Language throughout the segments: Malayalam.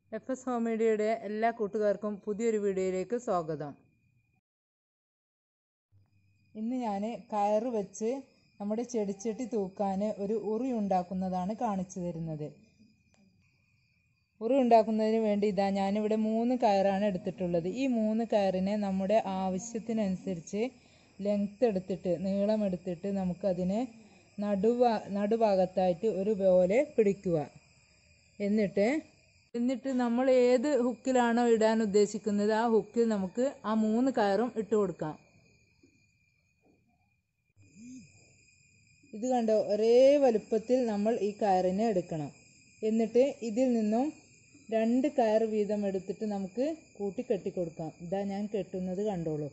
എഫ് എസ് ഹോം മീഡിയയുടെ എല്ലാ കൂട്ടുകാർക്കും പുതിയൊരു വീഡിയോയിലേക്ക് സ്വാഗതം ഇന്ന് ഞാൻ കയറ് വെച്ച് നമ്മുടെ ചെടിച്ചട്ടി തൂക്കാൻ ഒരു ഉറി ഉണ്ടാക്കുന്നതാണ് കാണിച്ചു തരുന്നത് ഉറി ഉണ്ടാക്കുന്നതിന് വേണ്ടി ഇതാ ഞാനിവിടെ മൂന്ന് കയറാണ് എടുത്തിട്ടുള്ളത് ഈ മൂന്ന് കയറിനെ നമ്മുടെ ആവശ്യത്തിനനുസരിച്ച് ലെങ്ത് എടുത്തിട്ട് നീളം എടുത്തിട്ട് നമുക്കതിനെ നടുവാ നടുഭാഗത്തായിട്ട് ഒരു പോലെ പിടിക്കുക എന്നിട്ട് എന്നിട്ട് നമ്മൾ ഏത് ഹുക്കിലാണോ ഇടാൻ ഉദ്ദേശിക്കുന്നത് ആ ഹുക്കിൽ നമുക്ക് ആ മൂന്ന് കയറും ഇട്ട് കൊടുക്കാം ഇത് കണ്ടോ ഒരേ വലുപ്പത്തിൽ നമ്മൾ ഈ കയറിനെ എടുക്കണം എന്നിട്ട് ഇതിൽ നിന്നും രണ്ട് കയർ വീതം എടുത്തിട്ട് നമുക്ക് കൂട്ടി കെട്ടി കൊടുക്കാം ഇതാ ഞാൻ കെട്ടുന്നത് കണ്ടോളൂ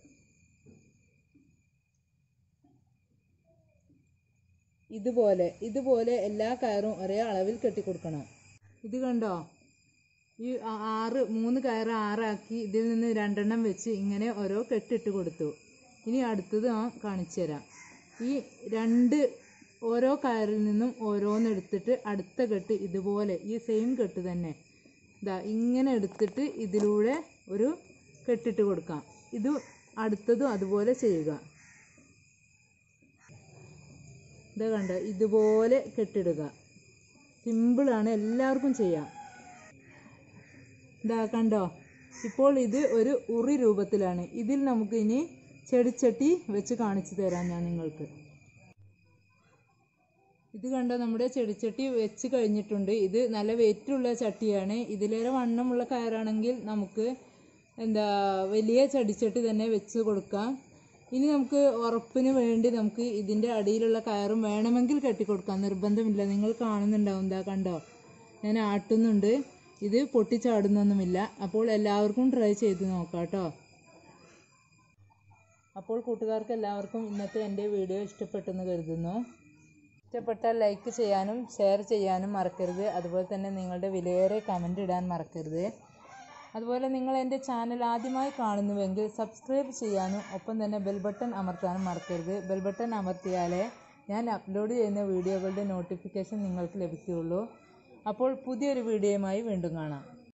ഇതുപോലെ ഇതുപോലെ എല്ലാ കയറും ഒരേ അളവിൽ കെട്ടിക്കൊടുക്കണം ഇത് കണ്ടോ ഈ ആ- ആറ് മൂന്ന് കയറ് ആറാക്കി ഇതിൽ നിന്ന് രണ്ടെണ്ണം വെച്ച് ഇങ്ങനെ ഓരോ കെട്ടിട്ട് കൊടുത്തു ഇനി അടുത്തത് ഞാൻ കാണിച്ചു തരാം ഈ രണ്ട് ഓരോ കയറിൽ നിന്നും ഓരോന്നെടുത്തിട്ട് അടുത്ത കെട്ട് ഇതുപോലെ ഈ സെയിം കെട്ട് തന്നെ ഇതാ ഇങ്ങനെ എടുത്തിട്ട് ഇതിലൂടെ ഒരു കെട്ടിട്ട് കൊടുക്കാം ഇത് അടുത്തതും അതുപോലെ ചെയ്യുക ഇത് കണ്ടോ ഇതുപോലെ കെട്ടിടുക സിമ്പിളാണ് എല്ലാവർക്കും ചെയ്യാം ഇതാ കണ്ടോ ഇപ്പോൾ ഇത് ഒരു ഉറി രൂപത്തിലാണ് ഇതിൽ നമുക്ക് ഇനി ചെടിച്ചട്ടി വെച്ച് കാണിച്ചു തരാം ഞാൻ നിങ്ങൾക്ക് ഇത് കണ്ടോ നമ്മുടെ ചെടിച്ചട്ടി വെച്ച് കഴിഞ്ഞിട്ടുണ്ട് ഇത് നല്ല വെയിറ്റുള്ള ചട്ടിയാണ് ഇതിലേറെ വണ്ണമുള്ള കയറാണെങ്കിൽ നമുക്ക് എന്താ വലിയ ചെടിച്ചട്ടി തന്നെ വെച്ച് കൊടുക്കാം ഇനി നമുക്ക് ഉറപ്പിന് വേണ്ടി നമുക്ക് ഇതിൻ്റെ അടിയിലുള്ള കയറും വേണമെങ്കിൽ കെട്ടിക്കൊടുക്കാം നിർബന്ധമില്ല നിങ്ങൾ കാണുന്നുണ്ടാവും എന്താ കണ്ടോ ഞാൻ ആട്ടുന്നുണ്ട് ഇത് പൊട്ടിച്ചാടുന്നൊന്നുമില്ല അപ്പോൾ എല്ലാവർക്കും ട്രൈ ചെയ്ത് നോക്കാം കേട്ടോ അപ്പോൾ കൂട്ടുകാർക്ക് എല്ലാവർക്കും ഇന്നത്തെ എൻ്റെ വീഡിയോ ഇഷ്ടപ്പെട്ടെന്ന് കരുതുന്നു ഇഷ്ടപ്പെട്ടാൽ ലൈക്ക് ചെയ്യാനും ഷെയർ ചെയ്യാനും മറക്കരുത് അതുപോലെ തന്നെ നിങ്ങളുടെ വിലയേറെ കമൻ്റ് ഇടാൻ മറക്കരുത് അതുപോലെ നിങ്ങൾ എൻ്റെ ചാനൽ ആദ്യമായി കാണുന്നുവെങ്കിൽ സബ്സ്ക്രൈബ് ചെയ്യാനും ഒപ്പം തന്നെ ബെൽ ബട്ടൺ അമർത്താനും മറക്കരുത് ബെൽ ബട്ടൺ അമർത്തിയാലേ ഞാൻ അപ്ലോഡ് ചെയ്യുന്ന വീഡിയോകളുടെ നോട്ടിഫിക്കേഷൻ നിങ്ങൾക്ക് ലഭിക്കുകയുള്ളൂ അപ്പോൾ പുതിയൊരു വീഡിയോയുമായി വീണ്ടും കാണാം